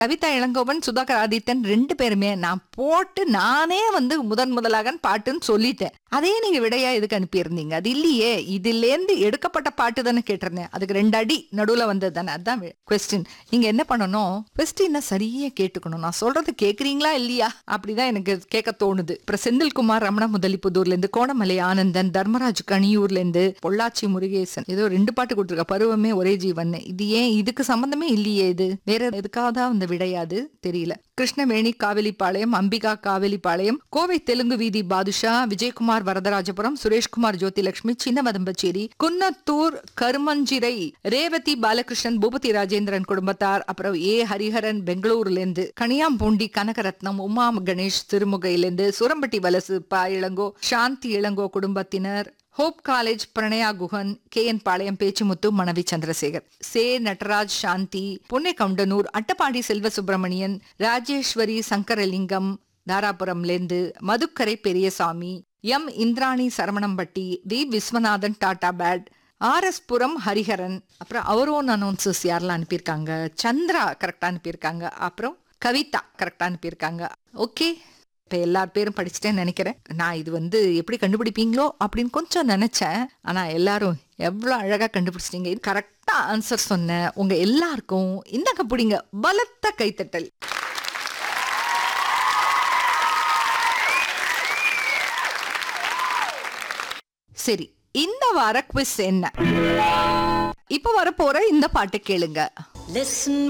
கவிதா இளங்கோவன் சுதாகர் ஆதித்தன் ரெண்டு பேருமே நான் போட்டு நானே வந்து முதன் முதலாக பாட்டுன்னு சொல்லிட்டேன் அதே நீங்க விடையா எதுக்கு அனுப்பியிருந்தீங்க அது இல்லையே இதுல இருந்து எடுக்கப்பட்ட பாட்டு தானே கேட்டிருந்தேன் அதுக்கு ரெண்டு அடி நடுவுல வந்தது தானே அதான் கொஸ்டின் நீங்க என்ன பண்ணணும் கொஸ்டினை சரியா கேட்டுக்கணும் நான் சொல்றது கேக்குறீங்களா இல்லையா அப்படிதான் எனக்கு கேட்க தோணுது அப்புறம் செந்தில்குமார் ரமண முதலிப்புதூர்ல இருந்து கோணமலை ஆனந்தன் தர்மராஜ் கனியூர்ல இருந்து பொள்ளாச்சி முருகேசன் ஏதோ ரெண்டு பாட்டு கொடுத்துருக்க பருவமே ஒரே ஜீவன் இது ஏன் இதுக்கு சம்பந்தமே இல்லையே இது வேற எதுக்காக அந்த விடையாது தெரியல கிருஷ்ணவேணி காவேலிப்பாளையம் அம்பிகா காவேலிப்பாளையம் கோவை தெலுங்கு வீதி பாதுஷா விஜயகுமார் வரதராஜபுரம் சுரேஷ்குமார் ஜோதிலட்சுமி சின்னவதம்பச்சேரி குன்னத்தூர் கருமஞ்சிரை ரேவதி பாலகிருஷ்ணன் பூபதி ராஜேந்திரன் குடும்பத்தார் அப்புறம் ஏ ஹரிஹரன் பெங்களூர்ல இருந்து கனியாம்பூண்டி கனகரத்னம் உமா கணேஷ் திருமுகையிலிருந்து சுரம்பட்டி வலசு பா இளங்கோ சாந்தி இளங்கோ குடும்பத்தினர் hope college Pranaya Guhan K N Palayam Pechumuthu மனைவி சந்திரசேகர் சே நடராஜ் சாந்தி புன்னை கவுண்டனூர் அட்டப்பாடி செல்வ சுப்பிரமணியன் ராஜேஸ்வரி சங்கரலிங்கம் தாராபுரம்லேருந்து Madukkarai Periyasamy M Indrani Saravanampatti V Viswanathan Tatabad R S Puram Hariharan அப்புறம் அவரோன் அனௌன்சஸ் யாரெல்லாம் அனுப்பியிருக்காங்க சந்திரா கரெக்டா அனுப்பியிருக்காங்க அப்புறம் கவிதா கரெக்டா அனுப்பியிருக்காங்க ஓகே இப்போ எல்லார் பேரும் படிச்சுட்டேன்னு நினைக்கிறேன் நான் இது வந்து எப்படி கண்டுபிடிப்பீங்களோ அப்படின்னு கொஞ்சம் நினைச்சேன் ஆனா எல்லாரும் எவ்வளோ அழகா கண்டுபிடிச்சிட்டீங்க இது கரெக்டா ஆன்சர் சொன்ன உங்க எல்லாருக்கும் இந்தங்க பிடிங்க பலத்த கைத்தட்டல் சரி இந்த வார குவிஸ் என்ன இப்ப வரப்போற இந்த பாட்டு கேளுங்க Listen